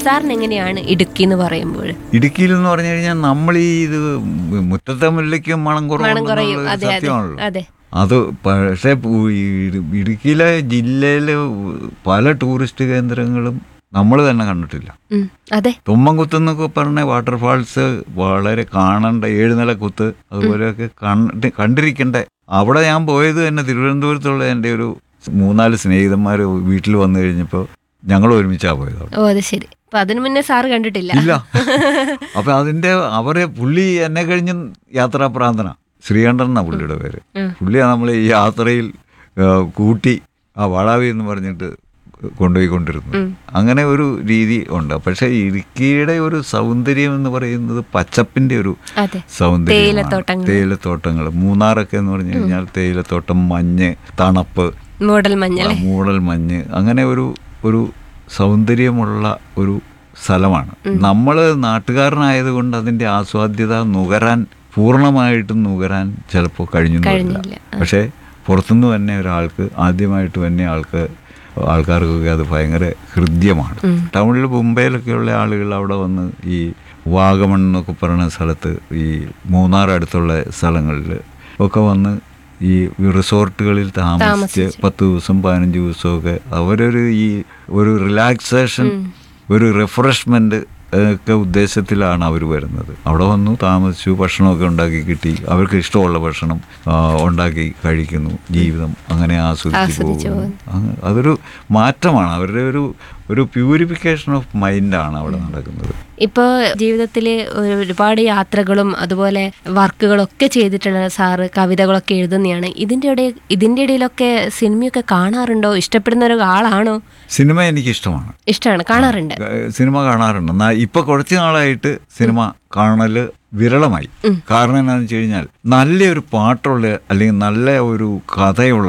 സാറിന് എങ്ങനെയാണ് ഇടുക്കി എന്ന് പറയുമ്പോൾ ഇടുക്കിയിൽ എന്ന് പറഞ്ഞു കഴിഞ്ഞാൽ നമ്മൾ ഈ ഇത് മുറ്റത്തെ മുല്ലയ്ക്കും മണം മണം കുറയും കുറവുണ്ടെന്നുള്ളത് അതെ അതെ സത്യമാണല്ലോ അതെ അത് പക്ഷേ പു- ഈ ഇടു- ഇടുക്കിയിലെ ജില്ലയിലെ പല ടൂറിസ്റ്റ് കേന്ദ്രങ്ങളും നമ്മൾ തന്നെ കണ്ടിട്ടില്ല ഉം, അതെ തുമ്മൻകുത്ത് എന്നൊക്കെ പറഞ്ഞ വാട്ടർഫാൾസ് വളരെ കാണേണ്ട ഏഴുനില കുത്ത് അതുപോലെയൊക്കെ കണ്ട് കണ്ടിരിക്കേണ്ട അവിടെ ഞാൻ പോയത് തന്നെ തിരുവനന്തപുരത്തുള്ള എൻ്റെ ഒരു മൂന്നാല് സ്നേഹിതന്മാർ വീട്ടിൽ വന്നു കഴിഞ്ഞപ്പോൾ ഞങ്ങൾ ഒരുമിച്ചാണ് പോയത് അവിടെ ഓ അത് ശരി അപ്പൊ അതിനു മുന്നേ സാറ് കണ്ടിട്ടില്ല ഇല്ല അപ്പൊ അതിന്റെ അവരെ പുള്ളി എന്നെ കഴിഞ്ഞ് യാത്രാപ്രാന്തന ശ്രീകണ്ഠൻ എന്നാ പുള്ളിയുടെ പേര് ഉം. പുള്ളിയാണ് നമ്മൾ ഈ യാത്രയിൽ ആ, കൂട്ടി ആ വളാവി എന്ന് പറഞ്ഞിട്ട് കൊണ്ടുപോയിക്കൊണ്ടിരുന്നത് ഉം. അങ്ങനെ ഒരു രീതി ഉണ്ട് പക്ഷെ ഇടുക്കിയുടെ ഒരു സൗന്ദര്യം എന്ന് പറയുന്നത് പച്ചപ്പിന്റെ ഒരു അതെ സൗന്ദര്യം തേയിലത്തോട്ടങ്ങൾ. തേയിലത്തോട്ടങ്ങൾ മൂന്നാറൊക്കെ എന്ന് പറഞ്ഞു കഴിഞ്ഞാൽ തേയിലത്തോട്ടം മഞ്ഞ് തണുപ്പ് മൂടൽ മഞ്ഞളെ മൂടൽ മഞ്ഞ് അങ്ങനെ ഒരു ഒരു സൗന്ദര്യമുള്ള ഒരു സ്ഥലമാണ് നമ്മൾ നാട്ടുകാരനായതുകൊണ്ട് അതിൻ്റെ ആസ്വാദ്യത നുകരാൻ പൂർണ്ണമായിട്ടും നുകരാൻ ചിലപ്പോൾ കഴിഞ്ഞു കഴിഞ്ഞില്ല. പക്ഷേ പുറത്തുനിന്ന് തന്നെ ഒരാൾക്ക് ആദ്യമായിട്ട് തന്നെ ആൾക്ക് ആൾക്കാർക്കൊക്കെ അത് ഭയങ്കര ഹൃദ്യമാണ് ടൗണിൽ മുംബൈയിലൊക്കെയുള്ള ആളുകൾ അവിടെ വന്ന് ഈ വാഗമൺ എന്നൊക്കെ പറയുന്ന സ്ഥലത്ത് ഈ മൂന്നാർ അടുത്തുള്ള സ്ഥലങ്ങളിൽ ഒക്കെ വന്ന് ഈ റിസോർട്ടുകളിൽ താമസിച്ച് പത്ത് ദിവസം പതിനഞ്ച് ദിവസമൊക്കെ അവരൊരു ഈ ഒരു റിലാക്സേഷൻ ഒരു റിഫ്രഷ്മെന്റ് ഒക്കെ ഉദ്ദേശത്തിലാണ് അവർ വരുന്നത് അവിടെ വന്നു താമസിച്ചു ഭക്ഷണമൊക്കെ ഉണ്ടാക്കി കിട്ടി അവർക്ക് ഇഷ്ടമുള്ള ഭക്ഷണം ആ, ഉണ്ടാക്കി കഴിക്കുന്നു ജീവിതം അങ്ങനെ ആസ്വദിച്ച് പോകുന്നു അങ്ങ് അതൊരു മാറ്റമാണ് അവരുടെ ഒരു ഒരു പ്യൂരിഫിക്കേഷൻ ഓഫ് മൈൻഡാണ് അവിടെ നടക്കുന്നത് ഇപ്പോൾ ജീവിതത്തിൽ ഒരുപാട് യാത്രകളും അതുപോലെ വർക്കുകളൊക്കെ ചെയ്തിട്ടുള്ള സാറ് കവിതകളൊക്കെ എഴുതുന്നതാണ് ഇതിൻ്റെ ഇടയിൽ ഇതിൻ്റെ ഇടയിലൊക്കെ സിനിമയൊക്കെ കാണാറുണ്ടോ ഇഷ്ടപ്പെടുന്ന ഒരു ആളാണോ സിനിമ എനിക്കിഷ്ടമാണ് ഇഷ്ടമാണ് കാണാറുണ്ട് ഏഹ് സിനിമ കാണാറുണ്ട് എന്നാ ഇപ്പൊ കുറച്ച് നാളായിട്ട് സിനിമ കാണല് വിരളമായി കാരണം എന്താണെന്ന് വെച്ച് കഴിഞ്ഞാൽ നല്ലൊരു പാട്ടുള്ള അല്ലെങ്കിൽ നല്ല ഒരു കഥയുള്ള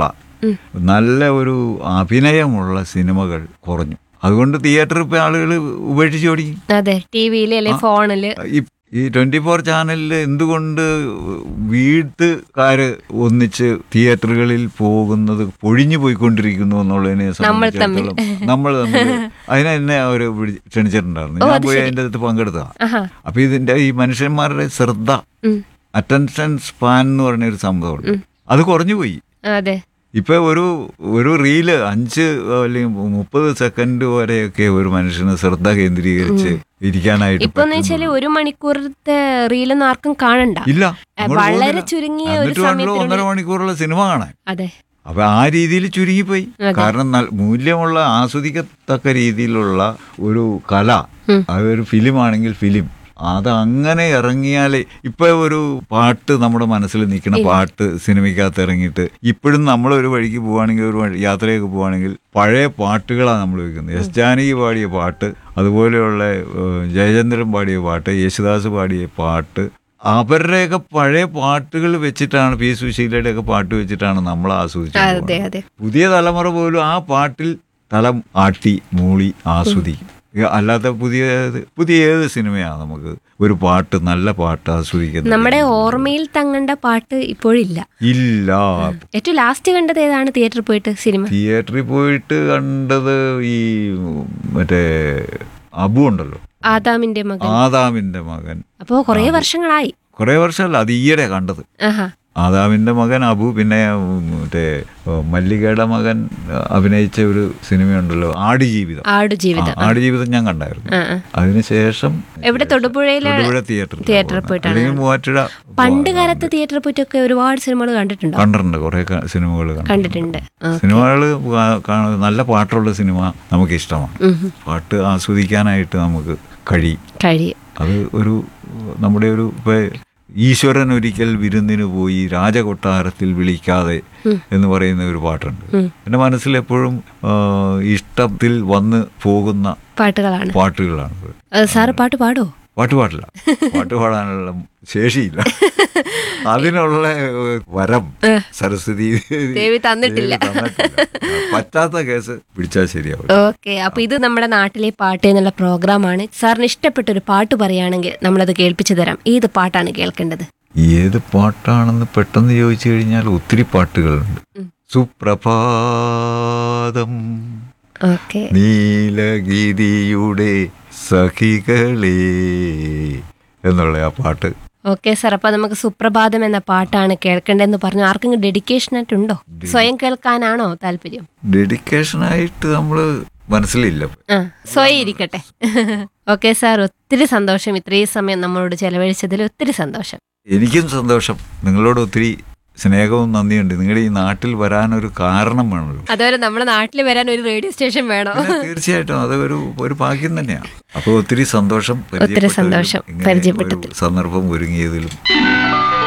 നല്ല ഒരു അഭിനയമുള്ള സിനിമകൾ കുറഞ്ഞു അതുകൊണ്ട് തിയേറ്ററിൽ ഇപ്പൊ ആളുകൾ ഉപേക്ഷിച്ച് തുടങ്ങി അതെ ടി വിയിൽ അല്ലെ ഫോണില് ഈ- ഈ ട്വന്റി ഫോർ ചാനലിൽ എന്തുകൊണ്ട് വീട്ടുകാര് ഒന്നിച്ച് തിയേറ്ററുകളിൽ പോകുന്നത് പൊഴിഞ്ഞു പോയിക്കൊണ്ടിരിക്കുന്നു എന്നുള്ളതിനെ സംബന്ധിച്ചിടത്തോളം നമ്മൾ തമ്മിൽ അതിനെ എന്നെ അവർ ക്ഷണിച്ചിട്ടുണ്ടായിരുന്നു ഞാൻ പോയി അതിൻ്റെ അകത്ത് പങ്കെടുത്തതാ ആഹാ അപ്പൊ ഇതിന്റെ ഈ മനുഷ്യന്മാരുടെ ശ്രദ്ധ ഉം. അറ്റൻഷൻ സ്പാൻ എന്ന് പറഞ്ഞ ഒരു സംഭവമുണ്ട് അത് കുറഞ്ഞു പോയി അതെ ഇപ്പൊ ഒരു ഒരു റീല് അഞ്ച് അല്ലെങ്കിൽ മുപ്പത് സെക്കൻഡ് വരെയൊക്കെ ഒരു മനുഷ്യന് ശ്രദ്ധ കേന്ദ്രീകരിച്ച് ഇരിക്കാനായിട്ട് ഇപ്പൊ എന്ന് വെച്ചാല് ഒരു മണിക്കൂറത്തെ റീലൊന്നും ആർക്കും കാണണ്ട ഇല്ല ഏ, അങ്ങോട്ട് വളരെ പോകുന്നില്ല. ചുരുങ്ങിയ ഒരു എന്നിട്ട് വേണമല്ലോ സമയത്തിനുള്ളിൽ- ഒന്നര മണിക്കൂറുള്ള സിനിമ കാണാൻ അതെ അപ്പൊ ആ രീതിയിൽ ചുരുങ്ങിപ്പോയി കാരണം നൽ- മൂല്യമുള്ള ആസ്വദിക്കത്തക്ക രീതിയിലുള്ള ഒരു കല അതൊരു ഫിലിം ആണെങ്കിൽ ഫിലിം അത് അങ്ങനെ ഇറങ്ങിയാലേ ഇപ്പൊ ഒരു പാട്ട് നമ്മുടെ മനസ്സിൽ നിൽക്കുന്ന പാട്ട് സിനിമയ്ക്കകത്ത് ഇറങ്ങിയിട്ട് ഇപ്പോഴും നമ്മൾ ഒരു വഴിക്ക് പോവുകയാണെങ്കിൽ ഒരു വഴി- യാത്രയൊക്കെ പോവുകയാണെങ്കിൽ പഴയ പാട്ടുകളാണ് നമ്മൾ വെക്കുന്നത് എസ് ജാനകി പാടിയ പാട്ട് അതുപോലെയുള്ള ഏഹ്, ജയചന്ദ്രൻ പാടിയ പാട്ട് യേശുദാസ് പാടിയ പാട്ട് അവരുടെയൊക്കെ പഴയ പാട്ടുകൾ വെച്ചിട്ടാണ് പി സുശീലയുടെ ഒക്കെ പാട്ട് വെച്ചിട്ടാണ് നമ്മൾ ആസ്വദിച്ചത് അതെ അതെ പുതിയ തലമുറ പോലും ആ പാട്ടിൽ തലം ആട്ടി മൂളി ആസ്വദിക്കും ഈ അല്ലാത്ത പുതിയ പുതിയ ഏത് സിനിമയാണ് നമുക്ക് ഒരു പാട്ട് നല്ല പാട്ട് ആസ്വദിക്കുന്നത് നമ്മുടെ ഓർമ്മയിൽ തങ്ങേണ്ട പാട്ട് ഇപ്പോഴില്ല ഇല്ല ഏറ്റവും ലാസ്റ്റ് കണ്ടത് ഏതാണ് തിയേറ്ററിൽ പോയിട്ട് സിനിമ തിയേറ്ററിൽ പോയിട്ട് കണ്ടത് ഈ മറ്റേ അബു ഉണ്ടല്ലോ ആദാമിന്റെ മകൻ ആദാമിന്റെ മകൻ അപ്പോ കുറേ വർഷങ്ങളായി കുറെ വർഷമല്ല അത് ഈയിടെ കണ്ടത് ആഹാ ആദാമിന്റെ മകൻ അബു പിന്നെ ഉം, മറ്റേ ഉം, മല്ലികയുടെ മകൻ അഹ്, അഭിനയിച്ച ഒരു സിനിമയുണ്ടല്ലോ ആടുജീവിതം ആടുജീവിതം ആ, ആടുജീവിതം ഞാൻ കണ്ടായിരുന്നു ആ, ആ. അതിനുശേഷം എവിടെ തൊടുപുഴയിലെ തൊടുപുഴ തിയേറ്ററിൽ തിയേറ്ററിൽ പോയിട്ടാണ് അല്ലെങ്കിൽ മൂവാറ്റുഴ പണ്ട് കാലത്ത് തിയേറ്ററിൽ പോയിട്ടൊക്കെ ഒരുപാട് സിനിമകൾ കണ്ടിട്ടുണ്ടോ കണ്ടിട്ടുണ്ട് കുറെ സിനിമകൾ കണ്ടിട്ടുണ്ട് ആ. സിനിമകൾ നല്ല പാട്ടുള്ള സിനിമ നമുക്ക് ഇഷ്ടമാണ് ഉം, ഉം. പാട്ട് ആസ്വദിക്കാനായിട്ട് നമുക്ക് കഴിയും കഴിയും അത് ഒരു നമ്മുടെ ഒരു ഇപ്പൊ ഈശ്വരൻ ഒരിക്കൽ വിരുന്നിന് പോയി രാജകൊട്ടാരത്തിൽ വിളിക്കാതെ എന്ന് പറയുന്ന ഒരു പാട്ടുണ്ട് എൻ്റെ മനസ്സിൽ എപ്പോഴും ആ, ഇഷ്ടത്തിൽ വന്ന് പോകുന്ന പാട്ടുകളാണ് പാട്ടുകളാണ് അത് സാറ് പാട്ട് പാടോ പാട്ട് പാടില്ല പാട്ട് പാടാനുള്ള ശേഷിയില്ല അതിനുള്ള ഏഹ്, വരം സരസ്വതി ദേവി തന്നിട്ടില്ല. ദേവി തന്നിട്ടില്ല. പറ്റാത്ത കേസ് പിടിച്ചാൽ ശരിയാവും ഓക്കെ അപ്പൊ ഇത് നമ്മുടെ നാട്ടിലെ പാട്ട് എന്നുള്ള പ്രോഗ്രാമാണ് സാറിന് ഇഷ്ടപ്പെട്ട ഒരു പാട്ട് പറയുകയാണെങ്കിൽ നമ്മളത് കേൾപ്പിച്ചു തരാം ഏത് പാട്ടാണ് കേൾക്കേണ്ടത് ഏത് പാട്ടാണെന്ന് പെട്ടെന്ന് ചോദിച്ചു കഴിഞ്ഞാൽ ഒത്തിരി പാട്ടുകളുണ്ട് സുപ്രഭാതം ഓക്കെ നീലഗിരിയുടെ സഖികളേ എന്നുള്ള ആ പാട്ട് ഓക്കെ സാർ അപ്പൊ നമുക്ക് സുപ്രഭാതം എന്ന പാട്ടാണ് കേൾക്കേണ്ടതെന്ന് പറഞ്ഞു ആർക്കെങ്കിലും ഡെഡിക്കേഷൻ ആയിട്ടുണ്ടോ സ്വയം കേൾക്കാനാണോ താല്പര്യം ഡെഡിക്കേഷനായിട്ട് നമ്മൾ മനസ്സിലില്ല ആ സ്വയം ഇരിക്കട്ടെ ഓക്കെ സാർ ഒത്തിരി സന്തോഷം ഇത്രയും സമയം നമ്മളോട് ചെലവഴിച്ചതിൽ ഒത്തിരി സന്തോഷം എനിക്കും സന്തോഷം നിങ്ങളോട് ഒത്തിരി സ്നേഹവും നന്ദിയുണ്ട് നിങ്ങളുടെ ഈ നാട്ടിൽ വരാനൊരു കാരണം വേണമല്ലോ അതുപോലെ നമ്മുടെ നാട്ടിൽ വരാൻ ഒരു റേഡിയോ സ്റ്റേഷൻ വേണോ പിന്നെ തീർച്ചയായിട്ടും അത് ഒരു ഒരു ഭാഗ്യം തന്നെയാണ് അപ്പോൾ ഒത്തിരി സന്തോഷം ഒത്തിരി സന്തോഷം പരിചയപ്പെട്ടതിലും ഇങ്ങനെ ഒരു പരിചയപ്പെട്ടതിൽ. സന്ദർഭം ഒരുങ്ങിയതിലും